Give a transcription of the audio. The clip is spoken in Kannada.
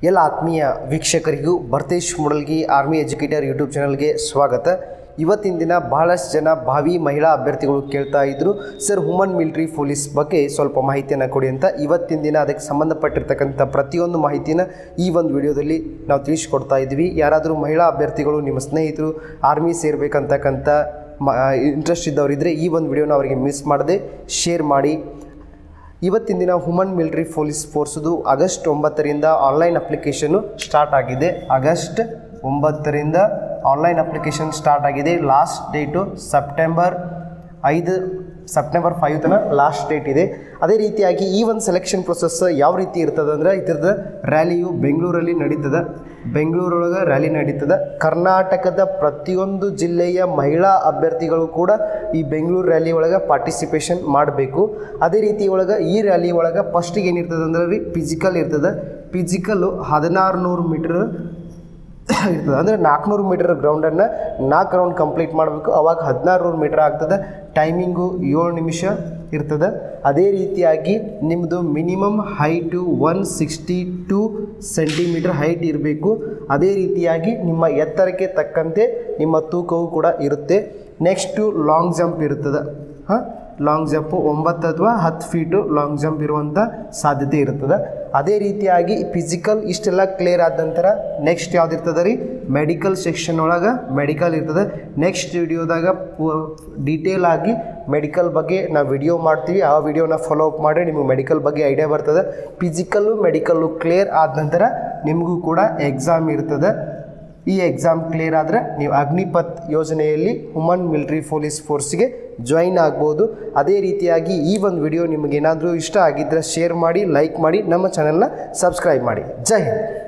ಎಲ್ಲ ಆತ್ಮೀಯ ವೀಕ್ಷಕರಿಗೂ Bhartesh Mudalgi army educator YouTube ಚಾನಲ್ಗೆ ಸ್ವಾಗತ ಇವತ್ತಿನ ದಿನ ಬಹಳಷ್ಟು ಜನ ಭಾವಿ ಮಹಿಳಾ ಅಭ್ಯರ್ಥಿಗಳು ಕೇಳ್ತಾ ಇದ್ರು ಸರ್ ಹುಮನ್ ಮಿಲಿಟ್ರಿ ಪೊಲೀಸ್ ಬಗ್ಗೆ ಸ್ವಲ್ಪ ಮಾಹಿತಿಯನ್ನು ಕೊಡಿ ಅಂತ ಇವತ್ತಿನ ದಿನ ಅದಕ್ಕೆ ಸಂಬಂಧಪಟ್ಟಿರ್ತಕ್ಕಂಥ ಪ್ರತಿಯೊಂದು ಮಾಹಿತಿನ ಈ ಒಂದು ವಿಡಿಯೋದಲ್ಲಿ ನಾವು ತಿಳಿಸ್ಕೊಡ್ತಾ ಇದ್ವಿ ಯಾರಾದರೂ ಮಹಿಳಾ ಅಭ್ಯರ್ಥಿಗಳು ನಿಮ್ಮ ಸ್ನೇಹಿತರು ಆರ್ಮಿ ಸೇರ್ಬೇಕಂತಕ್ಕಂಥ ಮ ಇಂಟ್ರೆಸ್ಟ್ ಇದ್ದವರಿದ್ದರೆ ಈ ಒಂದು ವಿಡಿಯೋನ ಅವರಿಗೆ ಮಿಸ್ ಮಾಡದೆ ಶೇರ್ ಮಾಡಿ ಇವತ್ತಿನ ದಿನ ಹುಮನ್ ಮಿಲಿಟರಿ ಪೊಲೀಸ್ ಫೋರ್ಸ್ದು ಆಗಸ್ಟ್ ಒಂಬತ್ತರಿಂದ ಆನ್ಲೈನ್ ಅಪ್ಲಿಕೇಶನ್ನು ಸ್ಟಾರ್ಟ್ ಆಗಿದೆ ಆಗಸ್ಟ್ ಒಂಬತ್ತರಿಂದ ಆನ್ಲೈನ್ ಅಪ್ಲಿಕೇಶನ್ ಸ್ಟಾರ್ಟ್ ಆಗಿದೆ ಲಾಸ್ಟ್ ಡೇಟು ಸೆಪ್ಟೆಂಬರ್ ಐದು ಸೆಪ್ಟೆಂಬರ್ ಫೈವ್ ತನಕ ಲಾಸ್ಟ್ ಡೇಟ್ ಇದೆ ಅದೇ ರೀತಿಯಾಗಿ ಈ ಒಂದು ಸೆಲೆಕ್ಷನ್ ಪ್ರೊಸೆಸ್ ಯಾವ ರೀತಿ ಇರ್ತದೆ ಅಂದರೆ ಇದ್ರದ್ದು ರ್ಯಾಲಿಯು ಬೆಂಗಳೂರಲ್ಲಿ ನಡೀತದೆ ಬೆಂಗಳೂರೊಳಗೆ ರ್ಯಾಲಿ ನಡೀತದೆ ಕರ್ನಾಟಕದ ಪ್ರತಿಯೊಂದು ಜಿಲ್ಲೆಯ ಮಹಿಳಾ ಅಭ್ಯರ್ಥಿಗಳು ಕೂಡ ಈ ಬೆಂಗಳೂರು ರ್ಯಾಲಿ ಒಳಗೆ ಪಾರ್ಟಿಸಿಪೇಷನ್ ಮಾಡಬೇಕು ಅದೇ ರೀತಿ ಒಳಗೆ ಈ ರ್ಯಾಲಿ ಒಳಗೆ ಫಸ್ಟಿಗೆ ಏನಿರ್ತದೆ ಅಂದ್ರೆ ರೀ ಫಿಸಿಕಲ್ ಇರ್ತದೆ ಫಿಸಿಕಲ್ಲು ಹದಿನಾರು ನೂರು ಮೀಟ್ರ್ ಇರ್ತದೆ ಅಂದರೆ ನಾಲ್ಕುನೂರು ಮೀಟರ್ ಗ್ರೌಂಡನ್ನು ನಾಲ್ಕು ರೌಂಡ್ ಕಂಪ್ಲೀಟ್ ಮಾಡಬೇಕು ಅವಾಗ ಹದಿನಾರು ನೂರು ಮೀಟರ್ ಆಗ್ತದೆ ಟೈಮಿಂಗು ಏಳು ನಿಮಿಷ ಇರ್ತದೆ ಅದೇ ರೀತಿಯಾಗಿ ನಿಮ್ಮದು minimum height one sixty two centimetre height ಇರಬೇಕು ಅದೇ ರೀತಿಯಾಗಿ ನಿಮ್ಮ ಎತ್ತರಕ್ಕೆ ತಕ್ಕಂತೆ ನಿಮ್ಮ ತೂಕವು ಕೂಡ ಇರುತ್ತೆ ನೆಕ್ಸ್ಟು ಲಾಂಗ್ ಜಂಪ್ ಇರ್ತದೆ ಹಾಂ ಲಾಂಗ್ ಜಂಪು ಒಂಬತ್ತು ಅಥವಾ ಹತ್ತು ಫೀಟು ಲಾಂಗ್ ಜಂಪ್ ಇರುವಂಥ ಸಾಧ್ಯತೆ ಇರ್ತದೆ ಅದೇ ರೀತಿಯಾಗಿ ಫಿಸಿಕಲ್ ಇಷ್ಟೆಲ್ಲ ಕ್ಲಿಯರ್ ಆದ ನಂತರ ನೆಕ್ಸ್ಟ್ ಯಾವ್ದು ಇರ್ತದೆ ರೀ ಮೆಡಿಕಲ್ ಸೆಕ್ಷನ್ ಒಳಗೆ ಮೆಡಿಕಲ್ ಇರ್ತದೆ ನೆಕ್ಸ್ಟ್ ವಿಡಿಯೋದಾಗ ಡೀಟೇಲ್ ಆಗಿ ಮೆಡಿಕಲ್ ಬಗ್ಗೆ ನಾವು ವಿಡಿಯೋ ಮಾಡ್ತೀವಿ ಆ ವಿಡಿಯೋನ ಫಾಲೋ ಅಪ್ ಮಾಡಿ ನಿಮಗೆ ಮೆಡಿಕಲ್ ಬಗ್ಗೆ ಐಡಿಯಾ ಬರ್ತದೆ ಫಿಸಿಕಲ್ಲು ಮೆಡಿಕಲ್ಲು ಕ್ಲಿಯರ್ ಆದ ನಂತರ ನಿಮಗೂ ಕೂಡ ಎಕ್ಸಾಮ್ ಇರ್ತದೆ ಈ ಎಕ್ಸಾಮ್ ಕ್ಲಿಯರ್ ಆದರೆ ನೀವು ಅಗ್ನಿಪಥ್ ಯೋಜನೆಯಲ್ಲಿ ಹುಮನ್ ಮಿಲಿಟ್ರಿ ಪೊಲೀಸ್ ಫೋರ್ಸ್ಗೆ ಜಾಯಿನ್ ಆಗ್ಬೋದು ಅದೇ ರೀತಿಯಾಗಿ ಈ ಒಂದು ವಿಡಿಯೋ ನಿಮಗೇನಾದರೂ ಇಷ್ಟ ಆಗಿದ್ದರೆ ಶೇರ್ ಮಾಡಿ ಲೈಕ್ ಮಾಡಿ ನಮ್ಮ ಚಾನಲ್ನ ಸಬ್ಸ್ಕ್ರೈಬ್ ಮಾಡಿ ಜೈ ಹಿಂದ್